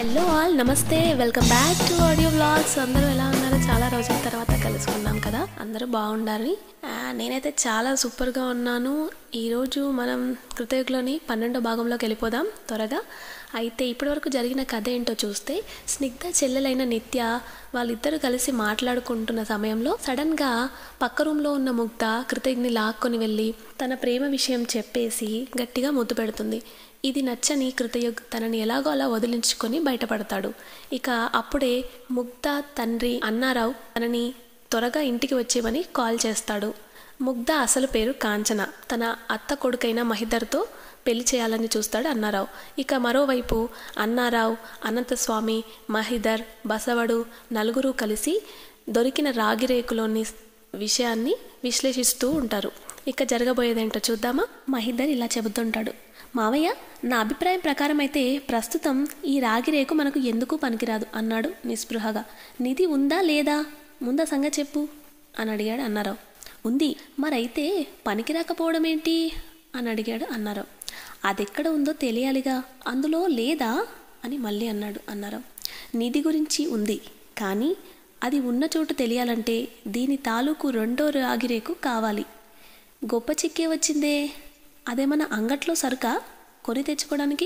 hello all నమస్తే welcome back to audio vlogs అందరూ ఎలా ఉన్నారు చాలా రోజుల తర్వాత కలుసుకున్నాం కదా అందరూ బాగుండాలి ఆ, నేనైతే చాలా సూపర్గా ఉన్నాను ఈరోజు మనం కృతయుగలోని పన్నెండో భాగంలోకి వెళ్ళిపోదాం త్వరగా అయితే ఇప్పటివరకు జరిగిన కథ ఏంటో చూస్తే స్నిగ్ధ చెల్లెలైన నిత్య వాళ్ళిద్దరూ కలిసి మాట్లాడుకుంటున్న సమయంలో సడన్గా పక్క రూమ్లో ఉన్న ముగ్ధ కృతజ్ఞని లాక్కొని వెళ్ళి తన ప్రేమ విషయం చెప్పేసి గట్టిగా ముద్దు పెడుతుంది ఇది నచ్చని కృతయుగ్ తనని ఎలాగో అలా వదిలించుకొని బయటపడతాడు ఇక అప్పుడే ముగ్ధ తండ్రి అన్నారావు తనని త్వరగా ఇంటికి వచ్చేమని కాల్ చేస్తాడు ముగ్ధ అసలు పేరు కాంచన తన అత్త కొడుకైన మహిధర్తో పెళ్లి చేయాలని చూస్తాడు అన్నారావు ఇక మరోవైపు అన్నారావు అనంతస్వామి మహిధర్ బసవడు నలుగురు కలిసి దొరికిన రాగిరేకులోని విషయాన్ని విశ్లేషిస్తూ ఉంటారు ఇక జరగబోయేదేంటో చూద్దామా మహిధర్ ఇలా చెబుతుంటాడు మావయ్య నా అభిప్రాయం ప్రకారం అయితే ప్రస్తుతం ఈ రాగి రేకు మనకు ఎందుకు పనికిరాదు అన్నాడు నిస్పృహగా నిధి ఉందా లేదా ముందా సంగతి చెప్పు అని అడిగాడు అన్నారావు ఉంది మరైతే పనికి రాకపోవడం ఏంటి అని అడిగాడు అన్నారావు అదెక్కడ ఉందో తెలియాలిగా అందులో లేదా అని మళ్ళీ అన్నాడు అన్నారావు నిధి గురించి ఉంది కానీ అది ఉన్న చోటు తెలియాలంటే దీని తాలూకు రెండో రాగిరేకు కావాలి గొప్ప చిక్కే వచ్చిందే అదేమన్నా అంగట్లో సరుకా కొని తెచ్చుకోవడానికి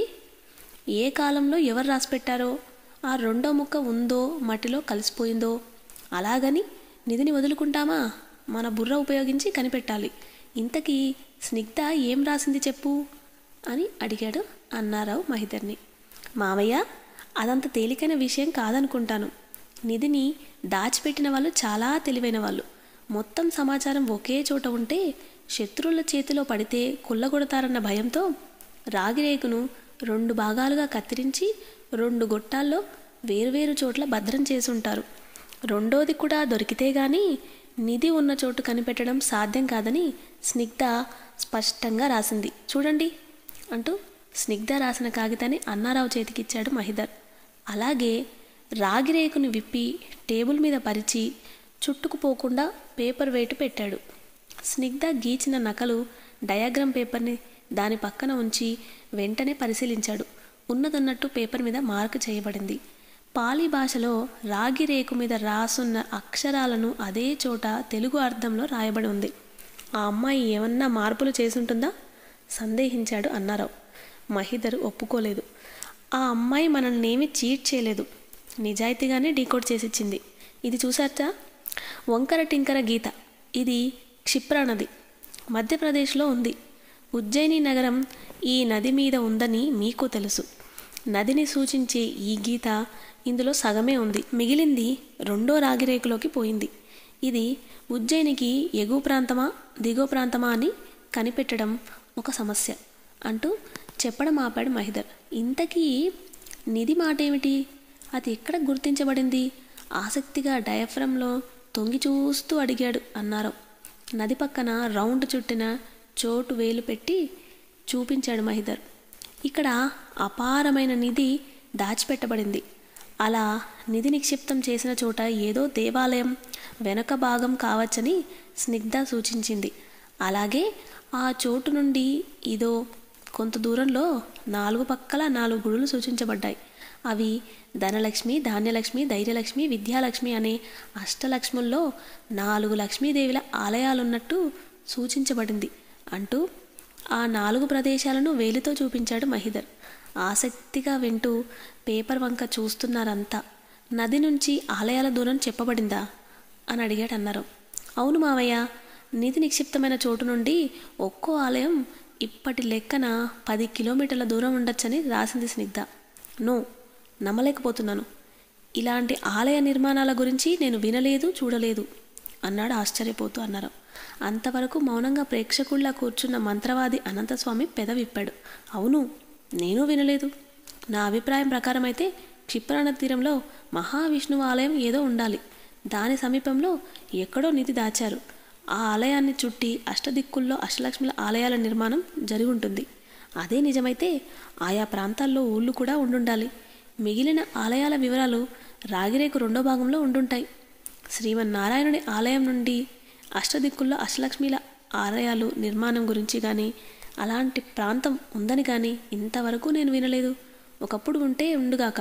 ఏ కాలంలో ఎవరు రాసిపెట్టారో ఆ రెండో ముక్క ఉందో మట్టిలో కలిసిపోయిందో అలాగని నిధిని వదులుకుంటామా మన బుర్ర ఉపయోగించి కనిపెట్టాలి ఇంతకీ స్నిగ్ధ ఏం రాసింది చెప్పు అని అడిగాడు అన్నారావు మహిధర్ని మావయ్య అదంత తేలికైన విషయం కాదనుకుంటాను నిధిని దాచిపెట్టిన వాళ్ళు చాలా తెలివైన వాళ్ళు మొత్తం సమాచారం ఒకే చోట ఉంటే శత్రువుల చేతిలో పడితే కుల్లగొడతారన్న భయంతో రాగిరేకును రెండు భాగాలుగా కత్తిరించి రెండు గొట్టాల్లో వేరువేరు చోట్ల భద్రం చేసుంటారు రెండోది కూడా దొరికితే గాని నిధి ఉన్న చోటు కనిపెట్టడం సాధ్యం కాదని స్నిగ్ధ స్పష్టంగా రాసింది చూడండి అంటూ స్నిగ్ధ రాసిన కాగితాన్ని అన్నారావు చేతికిచ్చాడు మహిధర్ అలాగే రాగిరేకుని విప్పి టేబుల్ మీద పరిచి చుట్టుకుపోకుండా పేపర్ వెయిట్ పెట్టాడు స్నిగ్ధ గీచిన నకలు డయాగ్రామ్ పేపర్ని దాని పక్కన ఉంచి వెంటనే పరిశీలించాడు ఉన్నదన్నట్టు పేపర్ మీద మార్క్ చేయబడింది పాలీ భాషలో రాగి రేకు మీద రాసున్న అక్షరాలను అదే చోట తెలుగు అర్థంలో రాయబడి ఉంది ఆ అమ్మాయి ఏమన్నా మార్పులు చేసుంటుందా సందేహించాడు అన్నారావు మహిధర్ ఒప్పుకోలేదు ఆ అమ్మాయి మనల్ని ఏమీ చీట్ చేయలేదు నిజాయితీగానే డీకోడ్ చేసిచ్చింది ఇది చూసారా వంకర టింకర గీత ఇది క్షిప్రా నది మధ్యప్రదేశ్లో ఉంది ఉజ్జయిని నగరం ఈ నది మీద ఉందని మీకు తెలుసు నదిని సూచించే ఈ గీత ఇందులో సగమే ఉంది మిగిలింది రెండో రాగిరేకులోకి పోయింది ఇది ఉజ్జయినికి ఎగువ ప్రాంతమా దిగువ ప్రాంతమా అని కనిపెట్టడం ఒక సమస్య అంటూ చెప్పడం ఆపాడు మహిధర్ ఇంతకీ నిధి మాట ఏమిటి అది ఎక్కడ గుర్తించబడింది ఆసక్తిగా డయఫ్రంలో తొంగి చూస్తూ అడిగాడు అన్నారు నది పక్కన రౌండ్ చుట్టిన చోటు వేలు పెట్టి చూపించాడు మహిధర్ ఇక్కడ అపారమైన నిధి దాచిపెట్టబడింది అలా నిధి నిక్షిప్తం చేసిన చోట ఏదో దేవాలయం వెనక భాగం కావచ్చని స్నిగ్ధ సూచించింది అలాగే ఆ చోటు నుండి ఇదో కొంత దూరంలో నాలుగు పక్కల నాలుగు గుడులు సూచించబడ్డాయి అవి ధనలక్ష్మి ధాన్యలక్ష్మి ధైర్యలక్ష్మి విద్యాలక్ష్మి అనే అష్టలక్ష్ముల్లో నాలుగు లక్ష్మీదేవుల ఆలయాలున్నట్టు సూచించబడింది అంటూ ఆ నాలుగు ప్రదేశాలను వేలితో చూపించాడు మహిధర్ ఆసక్తిగా వింటూ పేపర్ వంక చూస్తున్నారంతా నది నుంచి ఆలయాల దూరం చెప్పబడిందా అని అడిగాడు అన్నారు అవును మావయ్య నిధి నిక్షిప్తమైన చోటు నుండి ఒక్కో ఆలయం ఇప్పటి లెక్కన పది కిలోమీటర్ల దూరం ఉండొచ్చని రాసింది స్నిగ్ధ నో నమ్మలేకపోతున్నాను ఇలాంటి ఆలయ నిర్మాణాల గురించి నేను వినలేదు చూడలేదు అన్నాడు ఆశ్చర్యపోతూ అన్నారు అంతవరకు మౌనంగా ప్రేక్షకుల్లా కూర్చున్న మంత్రవాది అనంతస్వామి పెద విప్పాడు అవును నేను వినలేదు నా అభిప్రాయం ప్రకారం అయితే క్షిప్రాణ తీరంలో మహావిష్ణువు ఆలయం ఏదో ఉండాలి దాని సమీపంలో ఎక్కడో నిధి దాచారు ఆ ఆలయాన్ని చుట్టి అష్టదిక్కుల్లో అష్టలక్ష్ముల ఆలయాల నిర్మాణం జరిగి ఉంటుంది అదే నిజమైతే ఆయా ప్రాంతాల్లో ఊళ్ళు కూడా ఉండుండాలి మిగిలిన ఆలయాల వివరాలు రాగిరేకు రెండో భాగంలో ఉండుంటాయి శ్రీమన్నారాయణుడి ఆలయం నుండి అష్టదిక్కుల్లో అష్టలక్ష్మిల ఆలయాలు నిర్మాణం గురించి కానీ అలాంటి ప్రాంతం ఉందని కానీ ఇంతవరకు నేను వినలేదు ఒకప్పుడు ఉంటే ఉండుగాక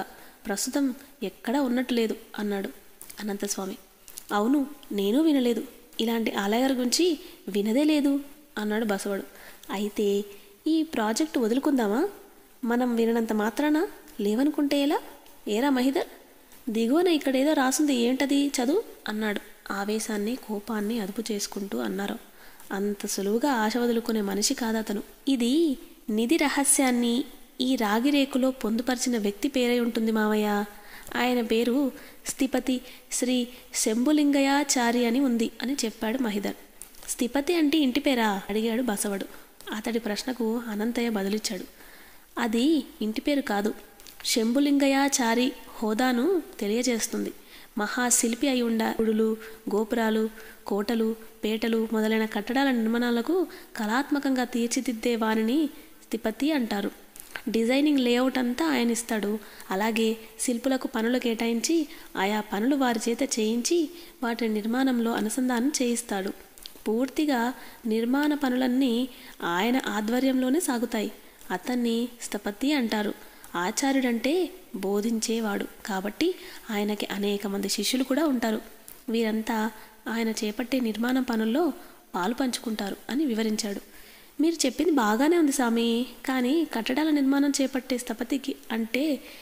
ప్రస్తుతం ఎక్కడా ఉన్నట్టు లేదు అన్నాడు అనంతస్వామి అవును నేను వినలేదు ఇలాంటి ఆలయాల గురించి వినదే లేదు అన్నాడు బసవడు అయితే ఈ ప్రాజెక్టు వదులుకుందామా మనం విననంత మాత్రాన లేవనుకుంటే ఎలా ఏరా మహిదర్ దిగువన ఇక్కడేదో రాసుంది ఏంటది చదువు అన్నాడు ఆవేశాన్ని కోపాన్ని అదుపు చేసుకుంటూ అన్నారు అంత సులువుగా ఆశ వదులుకునే మనిషి కాదతను ఇది నిధి రహస్యాన్ని ఈ రాగి రేకులో పొందుపరిచిన వ్యక్తి పేరై ఉంటుంది మావయ్య ఆయన పేరు స్థిపతి శ్రీ శంభులింగయాచారి అని ఉంది అని చెప్పాడు మహిధర్ స్థిపతి అంటే ఇంటి పేరా అడిగాడు బసవడు అతడి ప్రశ్నకు అనంతయ్య బదులిచ్చాడు అది ఇంటి పేరు కాదు శంభులింగయాచారి హోదాను తెలియజేస్తుంది మహాశిల్పి అయి ఉండ గుడులు గోపురాలు కోటలు పేటలు మొదలైన కట్టడాల నిర్మాణాలకు కళాత్మకంగా తీర్చిదిద్దే వారిని స్థిపతి అంటారు డిజైనింగ్ లేఅవుట్ అంతా ఆయన ఇస్తాడు అలాగే శిల్పులకు పనులు కేటాయించి ఆయా పనులు వారి చేత చేయించి వాటి నిర్మాణంలో అనుసంధానం చేయిస్తాడు పూర్తిగా నిర్మాణ పనులన్నీ ఆయన ఆధ్వర్యంలోనే సాగుతాయి అతన్ని స్థపతి అంటారు ఆచార్యుడంటే బోధించేవాడు కాబట్టి ఆయనకి అనేక మంది శిష్యులు కూడా ఉంటారు వీరంతా ఆయన చేపట్టే నిర్మాణ పనుల్లో పాలు పంచుకుంటారు అని వివరించాడు మీరు చెప్పింది బాగానే ఉంది స్వామి కానీ కట్టడాల నిర్మాణం చేపట్టే స్థపతికి అంటే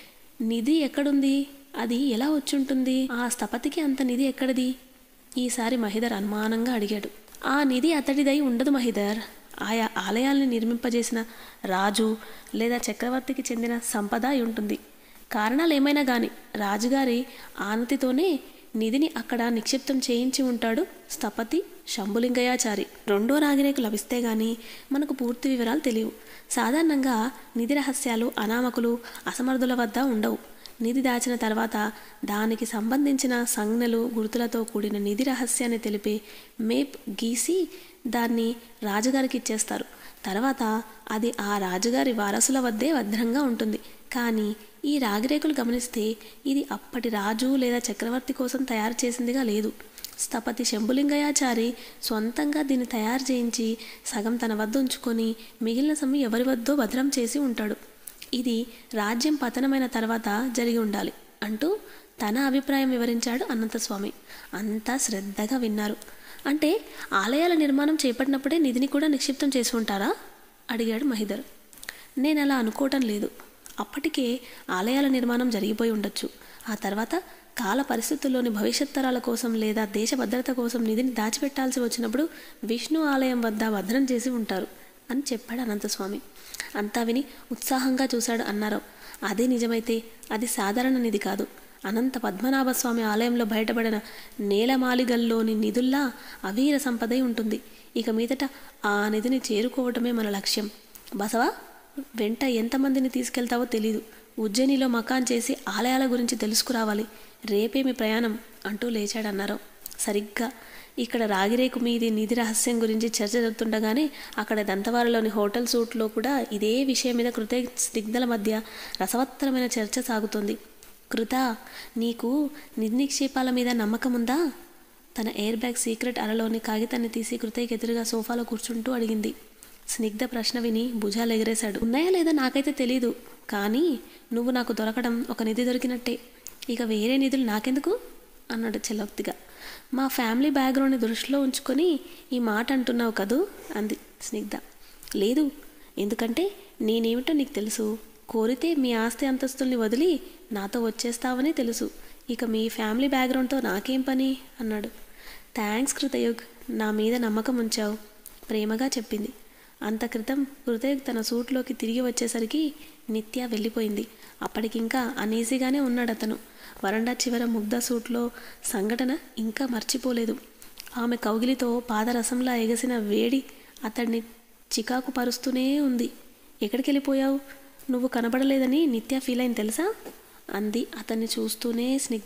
నిధి ఎక్కడుంది అది ఎలా వచ్చుంటుంది ఆ స్థపతికి అంత నిధి ఎక్కడిది ఈసారి మహిధర్ అనుమానంగా అడిగాడు ఆ నిధి అతడిదై ఉండదు మహిధర్ ఆయా ఆలయాల్ని నిర్మింపజేసిన రాజు లేదా చక్రవర్తికి చెందిన సంపద అయి ఉంటుంది కారణాలు ఏమైనా గాని రాజుగారి ఆనతితోనే నిధిని అక్కడ నిక్షిప్తం చేయించి ఉంటాడు స్థపతి శంభులింగయాచారి రెండో రాగిరేకు లభిస్తే గాని మనకు పూర్తి వివరాలు తెలియవు సాధారణంగా నిధి రహస్యాలు అనామకులు అసమర్థుల వద్ద ఉండవు నిధి దాచిన తర్వాత దానికి సంబంధించిన సంజ్ఞలు గుర్తులతో కూడిన నిధి రహస్యాన్ని తెలిపే మేప్ గీసి దాన్ని రాజుగారికి ఇచ్చేస్తారు తర్వాత అది ఆ రాజుగారి వారసుల వద్దే భద్రంగా ఉంటుంది కానీ ఈ రాగిరేకులు గమనిస్తే ఇది అప్పటి రాజు లేదా చక్రవర్తి కోసం తయారు చేసిందిగా లేదు స్థపతి శంభులింగయాచారి సొంతంగా దీన్ని తయారు చేయించి సగం తన వద్ద ఉంచుకొని మిగిలిన సొమ్ము ఎవరి వద్దో భద్రం చేసి ఉంటాడు ఇది రాజ్యం పతనమైన తర్వాత జరిగి ఉండాలి అంటూ తన అభిప్రాయం వివరించాడు అనంతస్వామి అంతా శ్రద్ధగా విన్నారు అంటే ఆలయాల నిర్మాణం చేపట్టినప్పుడే నిధిని కూడా నిక్షిప్తం చేసి ఉంటారా అడిగాడు మహిధర్ నేను అలా అనుకోవటం లేదు అప్పటికే ఆలయాల నిర్మాణం జరిగిపోయి ఉండొచ్చు ఆ తర్వాత కాల పరిస్థితుల్లోని భవిష్యత్ తరాల కోసం లేదా దేశ భద్రత కోసం నిధిని దాచిపెట్టాల్సి వచ్చినప్పుడు విష్ణు ఆలయం వద్ద భద్రం చేసి ఉంటారు అని చెప్పాడు అనంతస్వామి అంతా విని ఉత్సాహంగా చూశాడు అన్నారావు అదే నిజమైతే అది సాధారణ నిధి కాదు అనంత పద్మనాభస్వామి ఆలయంలో బయటపడిన నేలమాలిగల్లోని నిధుల్లా అవీర సంపదై ఉంటుంది ఇక మీదట ఆ నిధిని చేరుకోవటమే మన లక్ష్యం బసవా వెంట ఎంతమందిని తీసుకెళ్తావో తెలీదు ఉజ్జయినిలో మకాన్ చేసి ఆలయాల గురించి తెలుసుకురావాలి రేపే మీ ప్రయాణం అంటూ లేచాడన్నారు సరిగ్గా ఇక్కడ రాగిరేకు మీది నిధి రహస్యం గురించి చర్చ జరుగుతుండగానే అక్కడ దంతవారలోని హోటల్ సూట్లో కూడా ఇదే విషయం మీద కృత స్నిగ్ధల మధ్య రసవత్తరమైన చర్చ సాగుతుంది కృత నీకు నిధి నిక్షేపాల మీద నమ్మకం ఉందా తన ఎయిర్ బ్యాగ్ సీక్రెట్ అరలోని కాగితాన్ని తీసి కృతయ్యకి ఎదురుగా సోఫాలో కూర్చుంటూ అడిగింది స్నిగ్ధ ప్రశ్న విని భుజాలు ఎగరేశాడు ఉన్నాయా లేదా నాకైతే తెలీదు కానీ నువ్వు నాకు దొరకడం ఒక నిధి దొరికినట్టే ఇక వేరే నిధులు నాకెందుకు అన్నాడు చెలోక్తిగా మా ఫ్యామిలీ బ్యాక్గ్రౌండ్ని దృష్టిలో ఉంచుకొని ఈ మాట అంటున్నావు కదూ అంది స్నిగ్ధ లేదు ఎందుకంటే నేనేమిటో నీకు తెలుసు కోరితే మీ ఆస్తి అంతస్తుల్ని వదిలి నాతో వచ్చేస్తావని తెలుసు ఇక మీ ఫ్యామిలీ బ్యాక్గ్రౌండ్తో నాకేం పని అన్నాడు థ్యాంక్స్ కృతయుగ్ నా మీద నమ్మకం ఉంచావు ప్రేమగా చెప్పింది అంత క్రితం హృదయ్ తన సూట్లోకి తిరిగి వచ్చేసరికి నిత్య వెళ్ళిపోయింది అప్పటికింకా అనీజీగానే ఉన్నాడు అతను వరండా చివర ముగ్ధ సూట్లో సంఘటన ఇంకా మర్చిపోలేదు ఆమె కౌగిలితో పాదరసంలా ఎగసిన వేడి అతడిని చికాకు పరుస్తూనే ఉంది ఎక్కడికి వెళ్ళిపోయావు నువ్వు కనబడలేదని నిత్య ఫీల్ అయింది తెలుసా అంది అతన్ని చూస్తూనే స్నిగ్ధ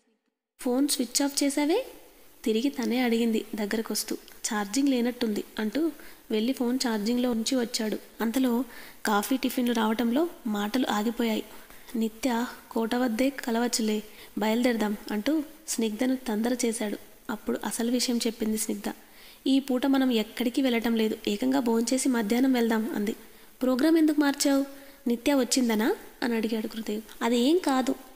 ఫోన్ స్విచ్ ఆఫ్ చేసావే తిరిగి తనే అడిగింది దగ్గరకు వస్తూ ఛార్జింగ్ లేనట్టుంది అంటూ వెళ్ళి ఫోన్ ఛార్జింగ్లో ఉంచి వచ్చాడు అంతలో కాఫీ టిఫిన్లు రావటంలో మాటలు ఆగిపోయాయి నిత్య కోట వద్దే కలవచ్చులే బయలుదేరదాం అంటూ స్నిగ్ధను తొందర చేశాడు అప్పుడు అసలు విషయం చెప్పింది స్నిగ్ధ ఈ పూట మనం ఎక్కడికి వెళ్ళటం లేదు ఏకంగా భోంచేసి మధ్యాహ్నం వెళ్దాం అంది ప్రోగ్రాం ఎందుకు మార్చావు నిత్య వచ్చిందనా అని అడిగాడు కృతేవ్ అదేం కాదు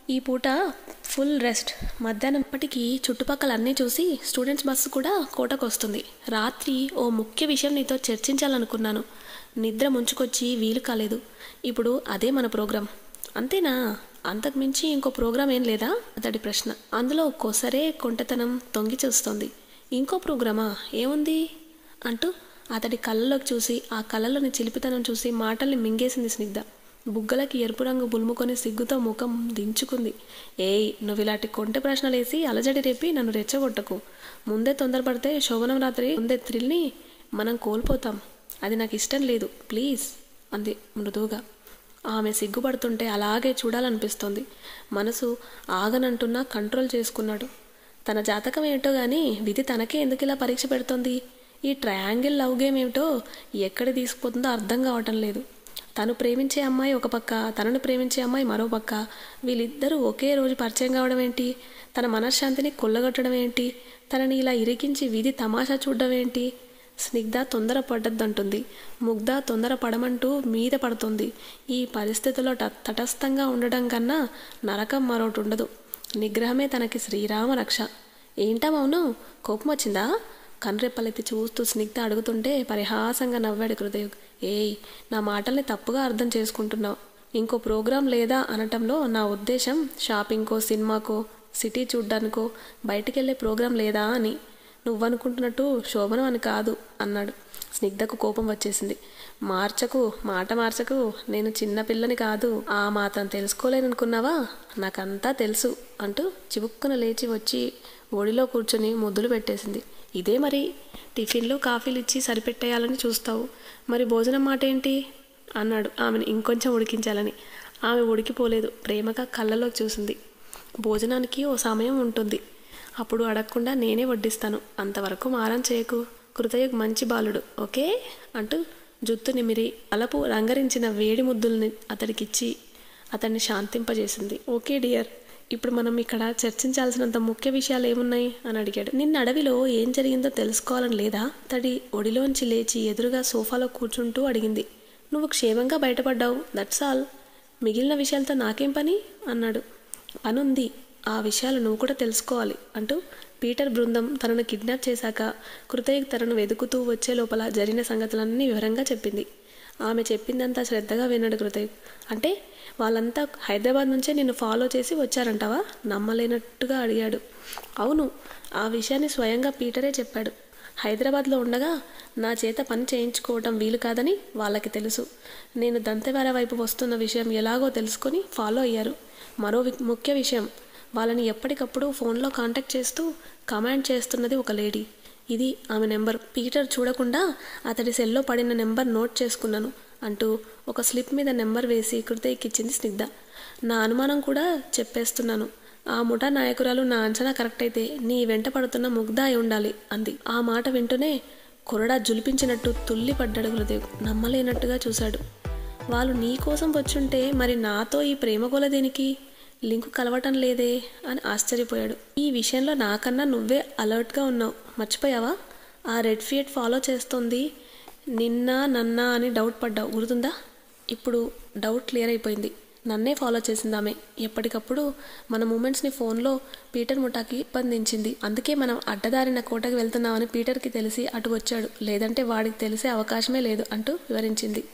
ఈ పూట ఫుల్ రెస్ట్ మధ్యాహ్నం ఇప్పటికీ చుట్టుపక్కల అన్నీ చూసి స్టూడెంట్స్ బస్సు కూడా కోటకు వస్తుంది రాత్రి ఓ ముఖ్య విషయం నీతో చర్చించాలనుకున్నాను నిద్ర ముంచుకొచ్చి వీలు కాలేదు ఇప్పుడు అదే మన ప్రోగ్రాం అంతేనా అంతకు మించి ఇంకో ప్రోగ్రాం ఏం లేదా అతడి ప్రశ్న అందులో ఒక్కోసరే కొంటతనం తొంగి చూస్తోంది ఇంకో ప్రోగ్రామా ఏముంది అంటూ అతడి కళ్ళలోకి చూసి ఆ కళ్ళలోని చిలిపితనం చూసి మాటల్ని మింగేసింది స్నిగ్ధ బుగ్గలకి ఎరుపు రంగు బులుముకొని సిగ్గుతో ముఖం దించుకుంది ఏయ్ నువ్వు ఇలాంటి కొంటె ప్రశ్నలు వేసి అలజడి రేపి నన్ను రెచ్చగొట్టకు ముందే తొందరపడితే శోభనం రాత్రి ముందే థ్రిల్ని మనం కోల్పోతాం అది నాకు ఇష్టం లేదు ప్లీజ్ అంది మృదువుగా ఆమె సిగ్గుపడుతుంటే అలాగే చూడాలనిపిస్తోంది మనసు ఆగనంటున్నా కంట్రోల్ చేసుకున్నాడు తన జాతకం ఏంటో గాని విధి తనకే ఎందుకు ఇలా పరీక్ష పెడుతోంది ఈ ట్రయాంగిల్ లవ్ గేమ్ ఏమిటో ఎక్కడ తీసుకుపోతుందో అర్థం కావటం లేదు తను ప్రేమించే అమ్మాయి ఒక పక్క తనను ప్రేమించే అమ్మాయి మరో పక్క వీళ్ళిద్దరూ ఒకే రోజు పరిచయం కావడం ఏంటి తన మనశ్శాంతిని కొల్లగొట్టడం ఏంటి తనని ఇలా ఇరికించి విధి తమాషా చూడడం ఏంటి స్నిగ్ధ తొందర పడ్డద్దంటుంది ముగ్ధ తొందర పడమంటూ మీద పడుతుంది ఈ పరిస్థితిలో ట- తటస్థంగా ఉండడం కన్నా నరకం మరొకటి ఉండదు నిగ్రహమే తనకి శ్రీరామ రక్ష ఏంటా మౌనం కోపం వచ్చిందా కన్రెప్పలెత్తి చూస్తూ స్నిగ్ధ అడుగుతుంటే పరిహాసంగా నవ్వాడు హృదయం ఏయ్ నా మాటల్ని తప్పుగా అర్థం చేసుకుంటున్నావు ఇంకో ప్రోగ్రాం లేదా అనటంలో నా ఉద్దేశం షాపింగ్కో సినిమాకో సిటీ చూడ్డానికో బయటికి వెళ్ళే ప్రోగ్రాం లేదా అని నువ్వనుకుంటున్నట్టు శోభనం అని కాదు అన్నాడు స్నిగ్ధకు కోపం వచ్చేసింది మార్చకు మాట మార్చకు నేను చిన్న పిల్లని కాదు ఆ మాత్రం తెలుసుకోలేననుకున్నావా నాకంతా తెలుసు అంటూ చివుక్కున లేచి వచ్చి ఒడిలో కూర్చొని ముద్దులు పెట్టేసింది ఇదే మరి టిఫిన్లు కాఫీలు ఇచ్చి సరిపెట్టేయాలని చూస్తావు మరి భోజనం మాట ఏంటి అన్నాడు ఆమెను ఇంకొంచెం ఉడికించాలని ఆమె ఉడికిపోలేదు ప్రేమగా కళ్ళలోకి చూసింది భోజనానికి ఓ సమయం ఉంటుంది అప్పుడు అడగకుండా నేనే వడ్డిస్తాను అంతవరకు మారం చేయకు కృతయుగ్ మంచి బాలుడు ఓకే అంటూ జుత్తు నిమిరి అలపు రంగరించిన వేడి ముద్దుల్ని అతడికిచ్చి అతన్ని శాంతింపజేసింది ఓకే డియర్ ఇప్పుడు మనం ఇక్కడ చర్చించాల్సినంత ముఖ్య విషయాలు ఏమున్నాయి అని అడిగాడు నిన్న అడవిలో ఏం జరిగిందో తెలుసుకోవాలని లేదా తడి ఒడిలోంచి లేచి ఎదురుగా సోఫాలో కూర్చుంటూ అడిగింది నువ్వు క్షేమంగా బయటపడ్డావు దట్స్ ఆల్ మిగిలిన విషయాలతో నాకేం పని అన్నాడు పనుంది ఆ విషయాలు నువ్వు కూడా తెలుసుకోవాలి అంటూ పీటర్ బృందం తనను కిడ్నాప్ చేశాక కృతయ్య తనను వెతుకుతూ వచ్చే లోపల జరిగిన సంగతులన్నీ వివరంగా చెప్పింది ఆమె చెప్పిందంతా శ్రద్ధగా విన్నాడు కృతయ్య అంటే వాళ్ళంతా హైదరాబాద్ నుంచే నిన్ను ఫాలో చేసి వచ్చారంటావా నమ్మలేనట్టుగా అడిగాడు అవును ఆ విషయాన్ని స్వయంగా పీటరే చెప్పాడు హైదరాబాద్లో ఉండగా నా చేత పని చేయించుకోవటం వీలు కాదని వాళ్ళకి తెలుసు నేను దంతెవార వైపు వస్తున్న విషయం ఎలాగో తెలుసుకొని ఫాలో అయ్యారు మరో వి- ముఖ్య విషయం వాళ్ళని ఎప్పటికప్పుడు ఫోన్లో కాంటాక్ట్ చేస్తూ కమాండ్ చేస్తున్నది ఒక లేడీ ఇది ఆమె నెంబర్ పీటర్ చూడకుండా అతడి సెల్లో పడిన నెంబర్ నోట్ చేసుకున్నాను అంటూ ఒక స్లిప్ మీద నెంబర్ వేసి కృతయ్యకి ఇచ్చింది స్నిగ్ధ నా అనుమానం కూడా చెప్పేస్తున్నాను ఆ ముఠా నాయకురాలు నా అంచనా కరెక్ట్ అయితే నీ వెంట పడుతున్న ముగ్ధ అయి ఉండాలి అంది ఆ మాట వింటూనే కొరడా జులిపించినట్టు తుల్లి పడ్డాడు హృదయం నమ్మలేనట్టుగా చూశాడు వాళ్ళు నీ కోసం వచ్చుంటే మరి నాతో ఈ ప్రేమ గోల దేనికి లింకు కలవటం లేదే అని ఆశ్చర్యపోయాడు ఈ విషయంలో నాకన్నా నువ్వే అలర్ట్గా ఉన్నావు మర్చిపోయావా ఆ రెడ్ ఫియట్ ఫాలో చేస్తోంది నిన్న నన్నా అని డౌట్ పడ్డావు గుర్తుందా ఇప్పుడు డౌట్ క్లియర్ అయిపోయింది నన్నే ఫాలో చేసింది ఆమె ఎప్పటికప్పుడు మన మూమెంట్స్ని ఫోన్లో పీటర్ ముఠాకి ఇబ్బందించింది అందుకే మనం అడ్డదారిన కోటకి వెళ్తున్నామని పీటర్కి తెలిసి అటు వచ్చాడు లేదంటే వాడికి తెలిసే అవకాశమే లేదు అంటూ వివరించింది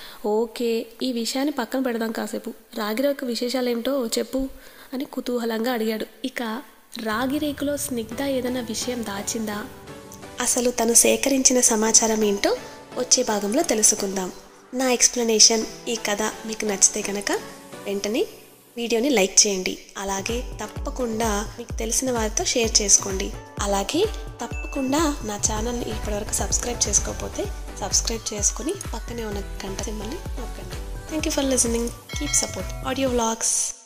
ఓకే ఈ విషయాన్ని పక్కన పెడదాం కాసేపు రాగిరేకు విశేషాలు ఏమిటో చెప్పు అని కుతూహలంగా అడిగాడు ఇక రాగిరేకులో స్నిగ్ధ ఏదైనా విషయం దాచిందా అసలు తను సేకరించిన సమాచారం ఏంటో వచ్చే భాగంలో తెలుసుకుందాం నా ఎక్స్ప్లెనేషన్ ఈ కథ మీకు నచ్చితే కనుక వెంటనే వీడియోని లైక్ చేయండి అలాగే తప్పకుండా మీకు తెలిసిన వారితో షేర్ చేసుకోండి అలాగే తప్పకుండా నా ఛానల్ని ఇప్పటివరకు సబ్స్క్రైబ్ చేసుకోకపోతే సబ్స్క్రైబ్ చేసుకుని పక్కనే ఉన్న గంట సింబల్ని నొక్కండి thank you for listening keep support audio vlogs